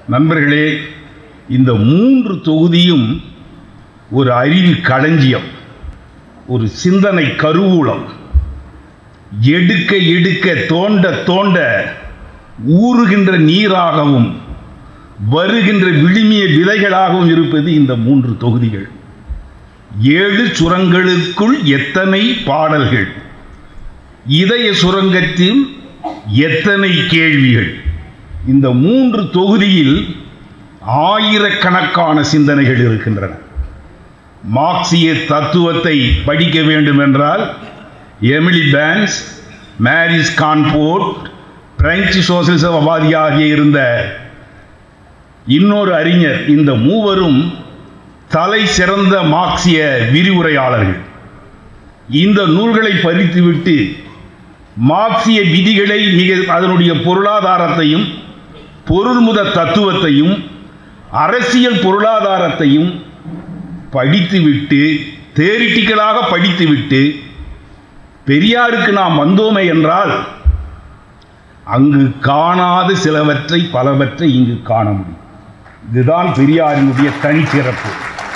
நண்பர்களே இந்த மூன்று தொகுதியும் ஒரு அறிவு களஞ்சியம் ஒரு சிந்தனை கருவூலம் எடுக்க எடுக்க தோண்ட தோண்ட ஊறுகின்ற நீராகவும் வருகின்ற விழுமிய விதைகளாகவும் இருப்பது இந்த மூன்று தொகுதிகள் ஏழு சுரங்களுக்குள் எத்தனை பாடல்கள் இதய சுரங்கத்தில் எத்தனை கேள்விகள் இந்த மூன்று தொகுதியில் ஆயிரக்கணக்கான சிந்தனைகள் இருக்கின்றன மார்க்சிய தத்துவத்தை படிக்க வேண்டும் என்றால் எமிலி பேன்ஸ் மேரிஸ் கான்போர்ட் பிரெஞ்சு சோசியலிசவாதியாக இருந்த இன்னொரு அறிஞர் இந்த மூவரும் தலை சிறந்த மார்க்சிய விரிவுரையாளர்கள் இந்த நூல்களை படித்துவிட்டு மார்க்சிய விதிகளை மிக அதனுடைய பொருளாதாரத்தையும் பொருள்முத தத்துவத்தையும் அரசியல் பொருளாதாரத்தையும் படித்துவிட்டு தேரிட்டிக்கலாக படித்துவிட்டு பெரியாருக்கு நாம் வந்தோமே என்றால் அங்கு காணாத சிலவற்றை பலவற்றை இங்கு காண முடியும் இதுதான் பெரியாரினுடைய தனிச்சிறப்பு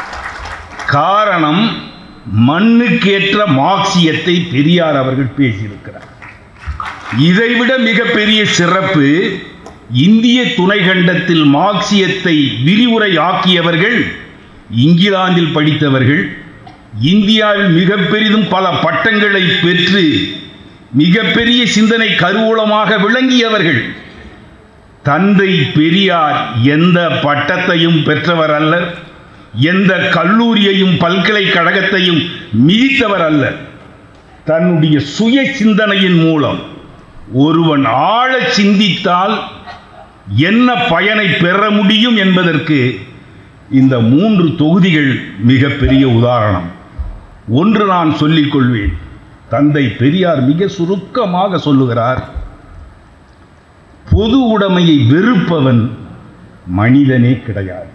காரணம் மண்ணுக்கேற்ற மார்க்சியத்தை பெரியார் அவர்கள் பேசியிருக்கிறார் இதைவிட மிகப்பெரிய சிறப்பு இந்திய துணைக்கண்டத்தில் மார்க்சியத்தை விரிவுரை ஆக்கியவர்கள் இங்கிலாந்தில் படித்தவர்கள் இந்தியாவில் மிக பெரிதும் பல பட்டங்களை பெற்று மிகப்பெரிய சிந்தனை கருவூலமாக விளங்கியவர்கள் தந்தை பெரியார் எந்த பட்டத்தையும் பெற்றவர் அல்லர் எந்த கல்லூரியையும் பல்கலைக்கழகத்தையும் மிதித்தவர் அல்ல தன்னுடைய சுய சிந்தனையின் மூலம் ஒருவன் ஆழ சிந்தித்தால் என்ன பயனை பெற முடியும் என்பதற்கு இந்த மூன்று தொகுதிகள் மிகப்பெரிய உதாரணம் ஒன்று நான் சொல்லிக் கொள்வேன் தந்தை பெரியார் மிக சுருக்கமாக சொல்லுகிறார் பொது உடைமையை வெறுப்பவன் மனிதனே கிடையாது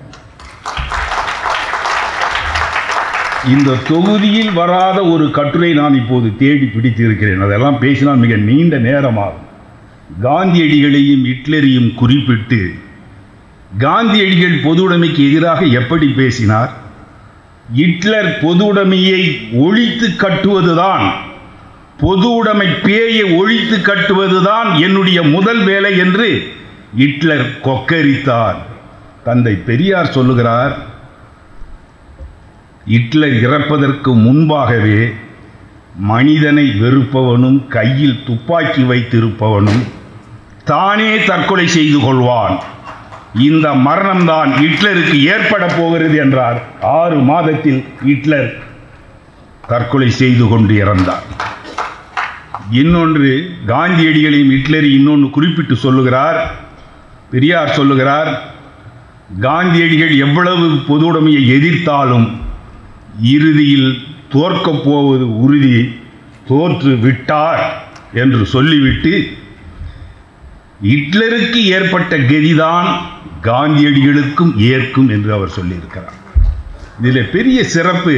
இந்த தொகுதியில் வராத ஒரு கட்டுரை நான் இப்போது தேடி பிடித்திருக்கிறேன் அதெல்லாம் பேசினால் மிக நீண்ட நேரமாகும் காந்தியடிகளையும் ஹிட்லரையும் குறிப்பிட்டு காந்தியடிகள் பொது உடைமைக்கு எதிராக எப்படி பேசினார் ஹிட்லர் பொது உடைமையை ஒழித்து கட்டுவதுதான் பொது உடைமை பேயை ஒழித்து கட்டுவதுதான் என்னுடைய முதல் வேலை என்று ஹிட்லர் கொக்கரித்தார் தந்தை பெரியார் சொல்லுகிறார் ஹிட்லர் இறப்பதற்கு முன்பாகவே மனிதனை வெறுப்பவனும் கையில் துப்பாக்கி வைத்திருப்பவனும் தானே தற்கொலை செய்து கொள்வான் இந்த மரணம்தான் ஹிட்லருக்கு ஏற்பட போகிறது என்றார் ஆறு மாதத்தில் ஹிட்லர் தற்கொலை செய்து கொண்டு இறந்தார் இன்னொன்று காந்தியடிகளையும் ஹிட்லரை இன்னொன்று குறிப்பிட்டு சொல்லுகிறார் பெரியார் சொல்லுகிறார் காந்தியடிகள் எவ்வளவு பொது உடைமையை எதிர்த்தாலும் இறுதியில் தோற்கப் போவது உறுதி தோற்று விட்டார் என்று சொல்லிவிட்டு ஹிட்லருக்கு ஏற்பட்ட கதிதான் காந்தியடிகளுக்கும் ஏற்கும் என்று அவர் சொல்லியிருக்கிறார் இதில் பெரிய சிறப்பு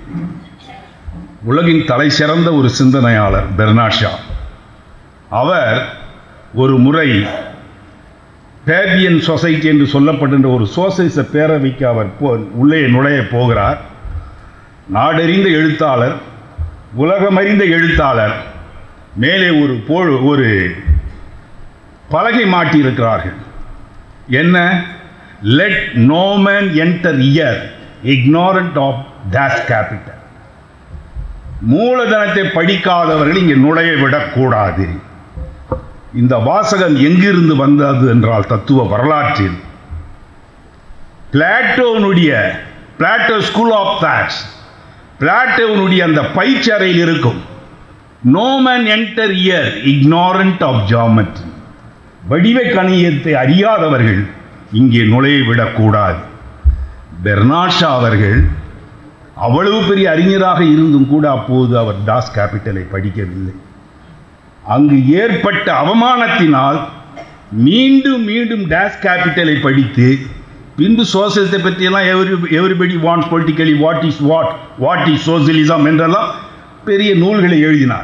உலகின் தலை சிறந்த ஒரு சிந்தனையாளர் பெர்னாஷா அவர் ஒரு முறை பேபியன் சொசைட்டி என்று சொல்லப்படுகின்ற ஒரு சோசலிச பேரவைக்கு அவர் போ உள்ளே நுழைய போகிறார் நாடறிந்த எழுத்தாளர் உலகமறிந்த எழுத்தாளர் மேலே ஒரு போ ஒரு பலகை மாட்டியிருக்கிறார்கள் என்ன let no man enter here ignorant of das capital மூலதனத்தை படிக்காதவர்கள் இங்கே நுழைய விடக்கூடாது இந்த வாசகம் எங்கிருந்து வந்தது என்றால் தத்துவ வரலாற்றில் பிளாட்டோனுடைய பிளாட்டோ ஸ்கூல் ஆஃப் தாட்ஸ் பிளாட்டோனுடைய அந்த பயிற்சறையில் இருக்கும் no man enter here ignorant of geometry வடிவ கணியத்தை அறியாதவர்கள் இங்கே நுழைய விடக்கூடாது பெர்னாஷா அவர்கள் அவ்வளவு பெரிய அறிஞராக இருந்தும் கூட அப்போது அவர் டாஸ் கேபிட்டலை படிக்கவில்லை அங்கு ஏற்பட்ட அவமானத்தினால் மீண்டும் மீண்டும் டேஸ் கேபிட்டலை படித்து பின்பு சோசியலிசத்தை பற்றியெல்லாம் every everybody wants politically what is what what is socialism என்றெல்லாம் பெரிய நூல்களை எழுதினார்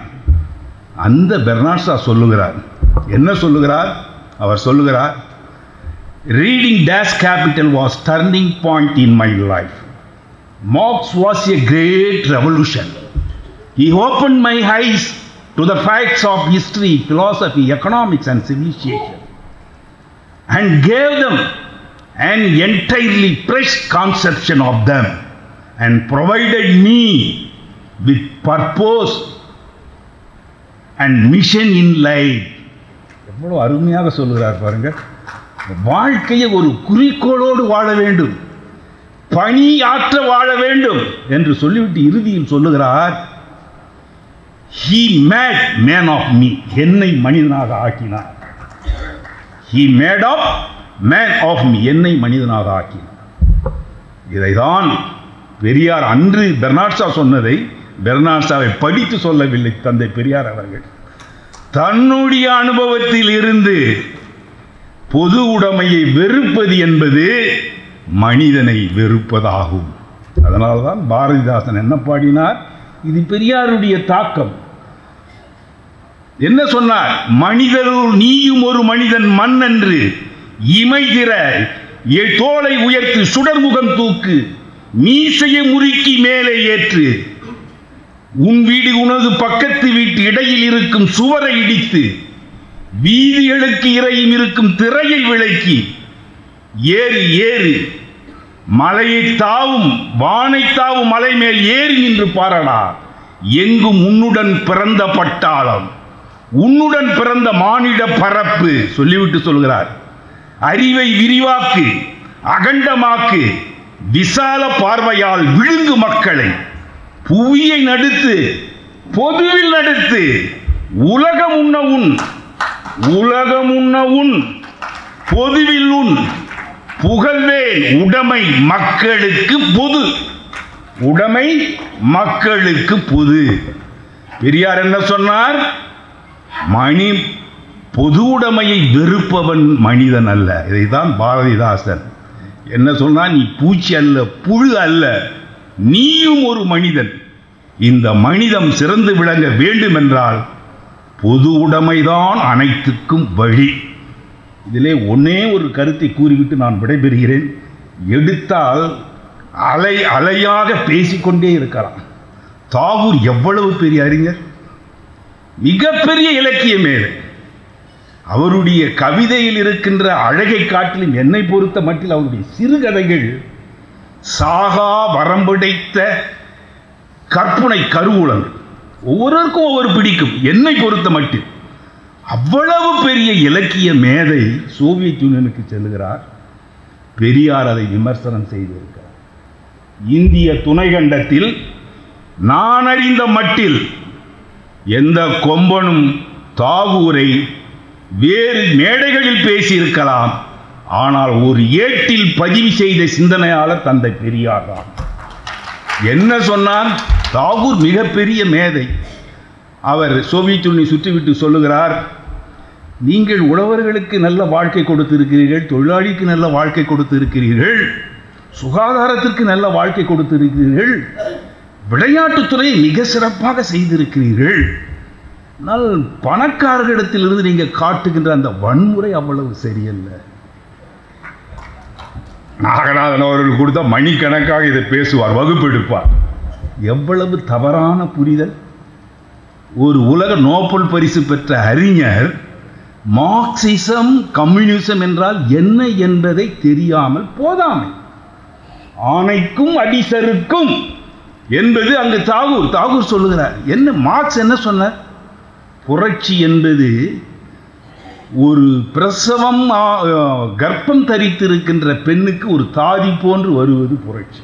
அந்த பெர்னாட்ஸா சொல்லுகிறார் என்ன சொல்லுகிறார் அவர் சொல்லுகிறார் Reading Das Kapital was turning point in my life. Marx was a great revolution. He opened my eyes to the facts of history, philosophy, economics, and civilization, and gave them an entirely fresh conception of them, and provided me with purpose and mission in life. எவ்வளவு அருமையாக சொல்லுகிறார் பாருங்க வாழ்க்கையை ஒரு குறிக்கோளோடு வாழ வேண்டும் பணி ஆற்ற வாழ வேண்டும் என்று சொல்லிவிட்டு இறுதியில் சொல்லுகிறார் he made man of me என்னை மனிதனாக ஆக்கினார் he made of man of me என்னை மனிதனாக ஆக்கினார் இதைதான் பெரியார் அன்று பெர்னாட்ஷா சொன்னதை பெர்னாட்ஷாவை படித்து சொல்லவில்லை தந்தை பெரியார் அவர்கள் தன்னுடைய அனுபவத்தில் இருந்து பொது உடைமையை வெறுப்பது என்பது மனிதனை வெறுப்பதாகும் அதனால்தான் பாரதிதாசன் என்ன பாடினார் இது பெரியாருடைய தாக்கம் என்ன சொன்னார் மனிதருள் நீயும் ஒரு மனிதன் மண் என்று இமைகிற எ- தோலை உயர்த்து சுடர்முகம் தூக்கு மீசையை முறுக்கி மேலே ஏற்று உன் வீடு உனது பக்கத்து வீட்டு இடையில் இருக்கும் சுவரை இடித்து வீதிகளுக்கு இறையும் இருக்கும் திரையை விளக்கி ஏறு ஏறு மலையை தாவும் வானை தாவும் மலை மேல் ஏறி நின்று பாரடா எங்கும் உன்னுடன் பிறந்த பட்டாளம் உன்னுடன் பிறந்த மானிட பரப்பு சொல்லிவிட்டு சொல்கிறார் அறிவை விரிவாக்கு அகண்டமாக்கு விசால பார்வையால் விழுங்கு மக்களை புவியை நடுத்து பொதுவில் நடுத்து உலகம் உண்ண உன் உலகம் உண்ண உன் பொதுவில் உன் புகழ்வேன் உடைமை மக்களுக்கு பொது உடைமை மக்களுக்கு பொது பெரியார் என்ன சொன்னார் மணி பொது உடைமையை வெறுப்பவன் மனிதன் அல்ல இதைதான் பாரதிதாசன் என்ன சொன்னா நீ பூச்சி அல்ல புழு அல்ல நீயும் ஒரு மனிதன் இந்த மனிதம் சிறந்து விளங்க வேண்டுமென்றால் பொது உடைமைதான் அனைத்துக்கும் வழி இதிலே ஒன்னே ஒரு கருத்தை கூறிவிட்டு நான் விடைபெறுகிறேன் எடுத்தால் அலை அலையாக பேசிக்கொண்டே இருக்கலாம் தாகூர் எவ்வளவு பெரிய அறிஞர் மிகப்பெரிய இலக்கிய மேதை அவருடைய கவிதையில் இருக்கின்ற அழகை காட்டிலும் என்னை பொறுத்த மட்டில் அவருடைய சிறுகதைகள் சாகா வரம்புடைத்த கற்பனை கருவூலங்கள் ஒவ்வொருவருக்கும் ஒவ்வொரு பிடிக்கும் என்னை பொறுத்த மட்டில் அவ்வளவு பெரிய இலக்கிய மேதை சோவியத் யூனியனுக்கு செல்லுகிறார் பெரியார் அதை விமர்சனம் செய்திருக்கிறார் இந்திய துணைக்கண்டத்தில் நான் அறிந்த மட்டில் எந்த கொம்பனும் தாகூரை வேறு மேடைகளில் பேசியிருக்கலாம் ஆனால் ஒரு ஏட்டில் பதிவு செய்த சிந்தனையாளர் தந்தை பெரியார் தான் என்ன சொன்னார் தாகூர் மிகப்பெரிய மேதை அவர் சோவியத் யூனியனை சுற்றிவிட்டு சொல்லுகிறார் நீங்கள் உழவர்களுக்கு நல்ல வாழ்க்கை கொடுத்திருக்கிறீர்கள் தொழிலாளிக்கு நல்ல வாழ்க்கை கொடுத்திருக்கிறீர்கள் சுகாதாரத்திற்கு நல்ல வாழ்க்கை கொடுத்திருக்கிறீர்கள் விளையாட்டுத்துறையை மிக சிறப்பாக செய்திருக்கிறீர்கள் ஆனால் பணக்காரர்களிடத்திலிருந்து நீங்கள் காட்டுகின்ற அந்த வன்முறை அவ்வளவு சரியல்ல நாகநாதன் அவர்கள் கொடுத்தா மணிக்கணக்காக இதை பேசுவார் வகுப்பு எடுப்பார் எவ்வளவு தவறான புரிதல் ஒரு உலக நோபல் பரிசு பெற்ற அறிஞர் மார்க்சிசம் கம்யூனிசம் என்றால் என்ன என்பதை தெரியாமல் போதாமை ஆணைக்கும் அடிசருக்கும் என்பது அங்கு தாகூர் தாகூர் சொல்லுகிறார் என்ன மார்க்ஸ் என்ன சொன்னார் புரட்சி என்பது ஒரு பிரசவம் ஆ- ஆ, கர்ப்பம் தரித்திருக்கின்ற பெண்ணுக்கு ஒரு தாதி போன்று வருவது புரட்சி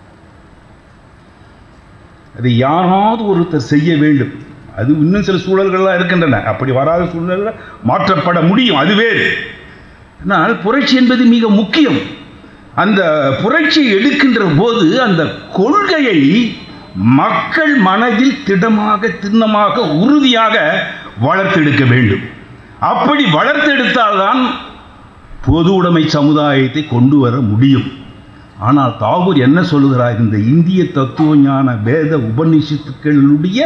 அதை யாராவது ஒருத்தர் செய்ய வேண்டும் அது இன்னும் சில சூழல்கள்லாம் இருக்கின்றன அப்படி வராத சூழ்நிலையில் மாற்றப்பட முடியும் அது வேறு ஆனால் புரட்சி என்பது மிக முக்கியம் அந்த புரட்சி எடுக்கின்ற போது அந்த கொள்கையை மக்கள் மனதில் திடமாக திண்ணமாக உறுதியாக வளர்த்தெடுக்க வேண்டும் அப்படி வளர்த்தெடுத்தால்தான் பொது உடைமை சமுதாயத்தை கொண்டு வர முடியும் ஆனால் தாகூர் என்ன சொல்லுகிறார் இந்த இந்திய தத்துவ ஞான வேத உபநிஷத்துக்களுடைய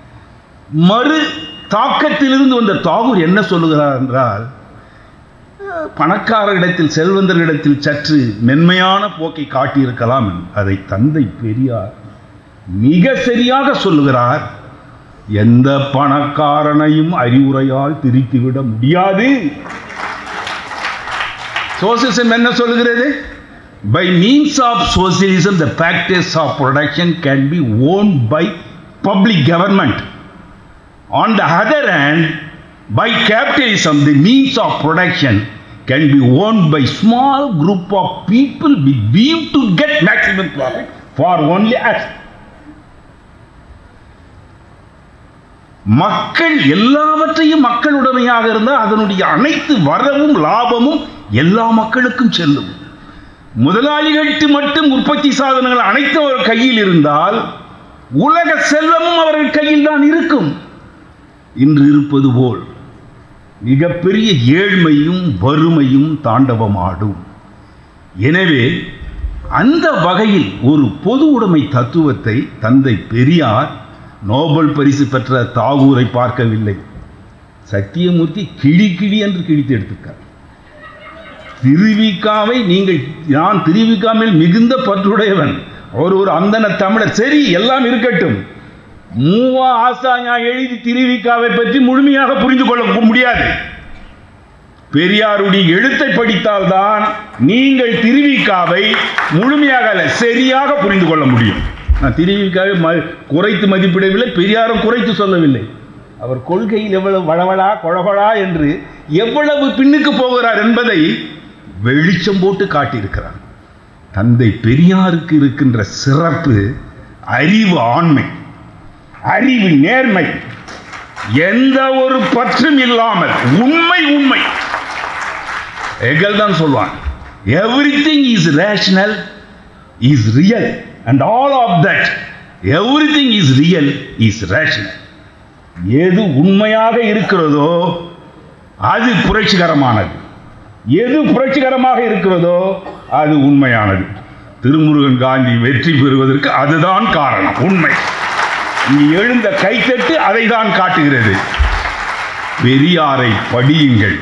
மறு தாக்கத்திலிருந்து வந்த தாகூர் என்ன சொல்லுகிறார் என்றால் பணக்காரரிடத்தில் செல்வந்தர்களிடத்தில் சற்று மென்மையான போக்கை காட்டியிருக்கலாம் அதை தந்தை பெரியார் மிக சரியாக சொல்லுகிறார் எந்த பணக்காரனையும் அறிவுரையால் திருத்திவிட முடியாது சோசியலிசம் என்ன சொல்லுகிறது by means of socialism the practice of production can be owned by public government on the other hand by capitalism the means of production can be owned by small group of people with view to get maximum profit for only us மக்கள் எல்லாவற்றையும் மக்களுடைமையாக இருந்தால் அதனுடைய அனைத்து வரவும் லாபமும் எல்லா மக்களுக்கும் செல்லும் முதலாளிகளுக்கு மட்டும் உற்பத்தி சாதனங்கள் அனைத்தும் அவர் கையில் இருந்தால் உலக செல்வமும் அவர்கள் கையில் தான் இருக்கும் இன்று இருப்பது போல் மிகப்பெரிய ஏழ்மையும் வறுமையும் தாண்டவமாடும் எனவே அந்த வகையில் ஒரு பொது உடைமை தத்துவத்தை தந்தை பெரியார் நோபல் பரிசு பெற்ற தாகூரை பார்க்கவில்லை சத்தியமூர்த்தி கிளி கிளி என்று கிழித்து எடுத்துக்கார் திருவிக்காவை நீங்கள் நான் திருவிக்காமில் மிகுந்த பற்றுடையவன் அவர் ஒரு அந்தன தமிழர் சரி எல்லாம் இருக்கட்டும் மூவா ஆசாஞா எழுதி திருவிக்காவை பற்றி முழுமையாக புரிந்து கொள்ள முடியாது பெரியாருடைய எழுத்தை படித்தால்தான் நீங்கள் திருவிக்காவை முழுமையாக அல்ல சரியாக புரிந்து கொள்ள முடியும் நான் திருவிக்காவை ம குறைத்து மதிப்பிடவில்லை பெரியாரும் குறைத்து சொல்லவில்லை அவர் கொள்கையில் எவ்வளவு வளவளா கொழகொழா என்று எவ்வளவு பின்னுக்கு போகிறார் என்பதை வெளிச்சம் போட்டு காட்டியிருக்கிறார் தந்தை பெரியாருக்கு இருக்கின்ற சிறப்பு அறிவு ஆண்மை அறிவு நேர்மை எந்த ஒரு பற்றும் இல்லாமல் உண்மை உண்மை எகல் தான் சொல்வான் everything is rational is real and all of that everything is real is rational எது உண்மையாக இருக்கிறதோ அது புரட்சிகரமானது எது புரட்சிகரமாக இருக்கிறதோ அது உண்மையானது திருமுருகன் காந்தி வெற்றி பெறுவதற்கு அதுதான் காரணம் உண்மை இங்கு எழுந்த கைத்தட்டு அதை தான் காட்டுகிறது பெரியாரை படியுங்கள்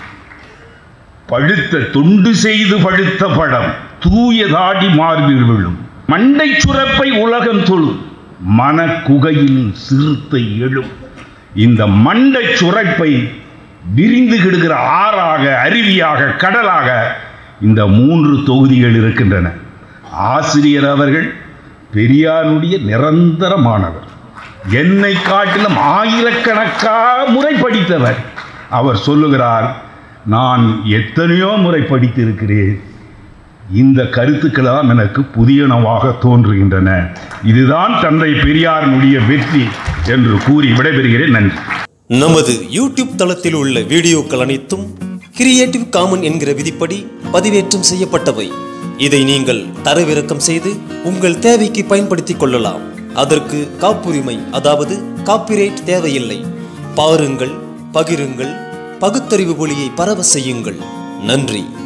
பழுத்த துண்டு செய்து பழுத்த படம் தூய தாடி மார்பில் விழும் மண்டை சுரப்பை உலகம் தொழும் மன குகையில் சிறுத்தை எழும் இந்த மண்டை சுரப்பை விரிந்து கிடுகிற ஆறாக அருவியாக கடலாக இந்த மூன்று தொகுதிகள் இருக்கின்றன ஆசிரியர் அவர்கள் பெரியாருடைய நிரந்தரமானவர் என்னை காட்டிலும் ஆயிரக்கணக்காக முறை படித்தவர் அவர் சொல்லுகிறார் நான் எத்தனையோ முறை படித்திருக்கிறேன் இந்த கருத்துக்களாம் எனக்கு புதியனவாக தோன்றுகின்றன இதுதான் தந்தை பெரியாரினுடைய வெற்றி என்று கூறி விடைபெறுகிறேன் நன்றி நமது யூடியூப் தளத்தில் உள்ள வீடியோக்கள் அனைத்தும் கிரியேட்டிவ் காமன் என்கிற விதிப்படி பதிவேற்றம் செய்யப்பட்டவை இதை நீங்கள் தரவிறக்கம் செய்து உங்கள் தேவைக்கு பயன்படுத்திக் கொள்ளலாம் அதற்கு காப்புரிமை அதாவது காப்பிரைட் தேவையில்லை பாருங்கள் பகிருங்கள் பகுத்தறிவு ஒளியை பரவ செய்யுங்கள் நன்றி